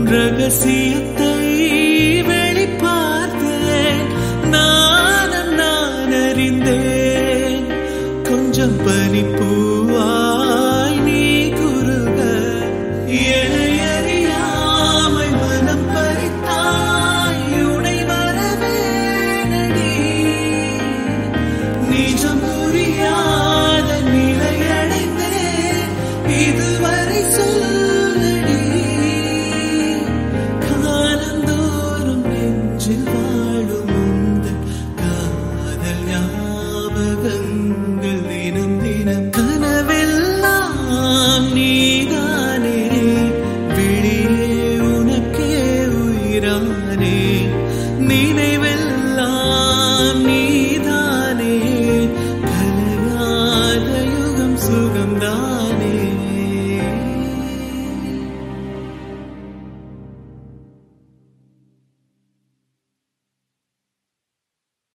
ரகசியத்தை வெளிப்பார்த்தேன் நானும் நான் அறிந்தேன் கொஞ்சம் பனிப்பூவாய் நீ குறுக என்னை அறியாமல் மனம் பறித்தாய் உனை வரவேனடி நிஜம் புரியாத நிலையடைந்தேன் இதுவரை சொல்லடி காலந்தோறும் நெஞ்சில் வாழும் உந்தன் காதல் ஞாபகங்கள் தினம் தினம் கனவெல்லாம் நீதானே விழியே உனக்கே உயிரானே நினைவெல்லாம்